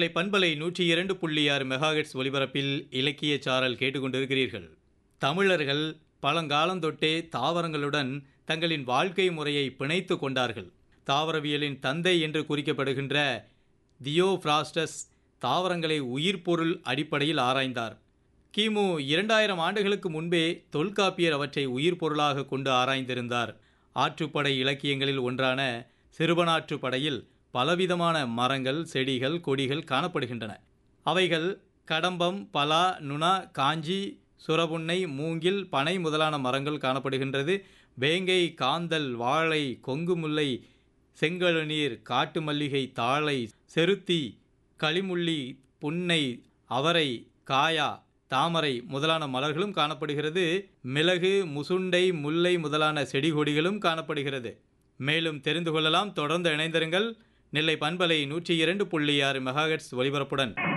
நெல்லை பண்பலை நூற்றி இரண்டு புள்ளி ஆறு மெகாஹெட்ஸ் ஒலிபரப்பில் இலக்கிய சாரல் கேட்டுக்கொண்டிருக்கிறீர்கள் தமிழர்கள் பழங்காலம் தொட்டே தாவரங்களுடன் தங்களின் வாழ்க்கை முறையை பிணைத்து கொண்டார்கள் தாவரவியலின் தந்தை என்று குறிக்கப்படுகின்ற தியோஃப்ராஸ்டஸ் தாவரங்களை உயிர்ப்பொருள் அடிப்படையில் ஆராய்ந்தார் கிமு இரண்டாயிரம் ஆண்டுகளுக்கு முன்பே தொல்காப்பியர் அவற்றை உயிர்ப்பொருளாக கொண்டு ஆராய்ந்திருந்தார் ஆற்றுப்படை இலக்கியங்களில் ஒன்றான சிறுபனாற்றுப்படையில் பலவிதமான மரங்கள் செடிகள் கொடிகள் காணப்படுகின்றன அவைகள் கடம்பம் பலா நுணா காஞ்சி சுரபுன்னை மூங்கில் பனை முதலான மரங்கள் காணப்படுகின்றது வேங்கை காந்தல் வாழை கொங்கு முல்லை செங்கழுநீர் காட்டு மல்லிகை தாழை செருத்தி களிமுள்ளி புன்னை அவரை காயா தாமரை முதலான மலர்களும் காணப்படுகிறது மிளகு முசுண்டை முல்லை முதலான செடி கொடிகளும் காணப்படுகிறது மேலும் தெரிந்து கொள்ளலாம் தொடர்ந்து இணைந்திருங்கள் நெல்லை பண்பலை நூற்றி இரண்டு புள்ளி ஆறு மெகாஹெட்ஸ் ஒலிபரப்புடன்